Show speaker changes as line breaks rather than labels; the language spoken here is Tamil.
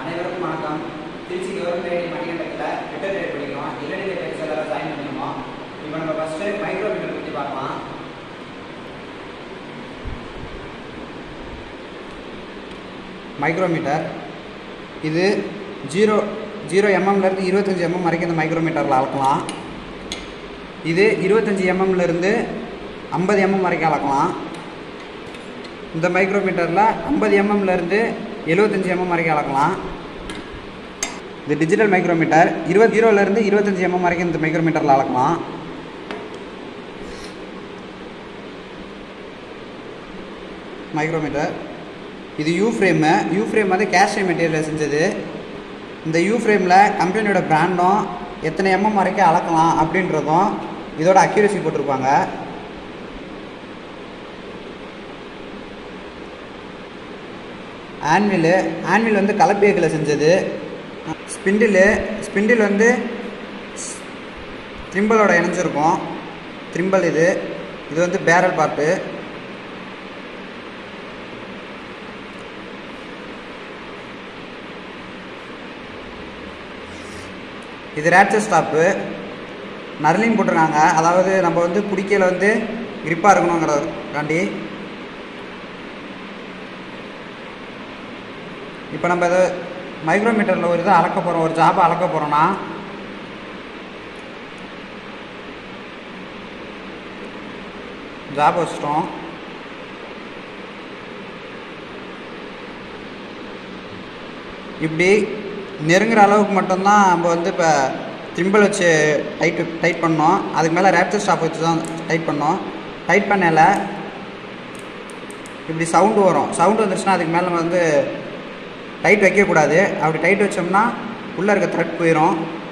அனைவருக்கும் வணக்கம் திருச்சி கவர்மெண்ட் ஐடி மணிகண்டத்தில் ரிட்டர் ரேட் படிக்கிறோம் இளநிலை பேச்சு எல்லாரும் ஜாயின் பண்ணிருக்கோம் இப்போ நம்ம ஃபஸ்ட்டு மைக்ரோமீட்டர் பற்றி பார்க்கலாம் மைக்ரோமீட்டர் இது ஜீரோ ஜீரோ எம்எம்லேருந்து இருபத்தஞ்சி எம்எம் வரைக்கும் இந்த மைக்ரோமீட்டரில் அளக்கலாம் இது இருபத்தஞ்சி எம்எம்லேருந்து ஐம்பது எம்எம் வரைக்கும் அளக்கலாம் இந்த மைக்ரோமீட்டரில் ஐம்பது எம்எம்லேருந்து எழுபத்தஞ்சி எம்எம் வரைக்கும் அளக்கலாம் இது டிஜிட்டல் மைக்ரோமீட்டர் இருபது ஜீரோலேருந்து இருபத்தஞ்சி எம்எம் வரைக்கும் இந்த மைக்ரோமீட்டரில் அளக்கலாம் மைக்ரோமீட்டர் இது யூ ஃப்ரேமு யூ ஃப்ரேம் வந்து கேஷியம் மெட்டீரியல் செஞ்சது இந்த யூ ஃப்ரேமில் கம்பெனியோட பிராண்டும் எத்தனை எம்எம் வரைக்கும் அளக்கலாம் அப்படின்றதும் இதோட அக்யூரசி போட்டிருப்பாங்க ஆன்வில் ஆன்வில் வந்து கலப்பேக்கில் செஞ்சது ஸ்பிண்டிலு ஸ்பிண்டில் வந்து த்ரிம்பலோட இணைஞ்சிருக்கும் த்ரிம்பல் இது இது வந்து பேரல் பார்ட்டு இது ரேட்சர் ஸ்டாப்பு நர்லிங் போட்டிருக்காங்க அதாவது நம்ம வந்து குடிக்கையில் வந்து கிரிப்பாக இருக்கணுங்கிறதுக்காண்டி இப்போ நம்ம இதை மைக்ரோமீட்டரில் ஒரு இதை அளக்க போகிறோம் ஒரு ஜாபை அளக்க போகிறோன்னா ஜாப் வச்சிட்டோம் இப்படி நெருங்குற அளவுக்கு மட்டும்தான் நம்ம வந்து இப்போ த்ரிம்பிள் வச்சு டைட் டைட் பண்ணோம் அதுக்கு மேலே ரேப்சர் ஸ்டாப் வச்சு தான் டைட் பண்ணோம் டைட் பண்ணல இப்படி சவுண்டு வரும் சவுண்டு வந்துருச்சுன்னா அதுக்கு மேலே நம்ம வந்து டைட் வைக்கக்கூடாது அப்படி டைட் வச்சோம்னா உள்ளே இருக்க த்ரெட் போயிடும்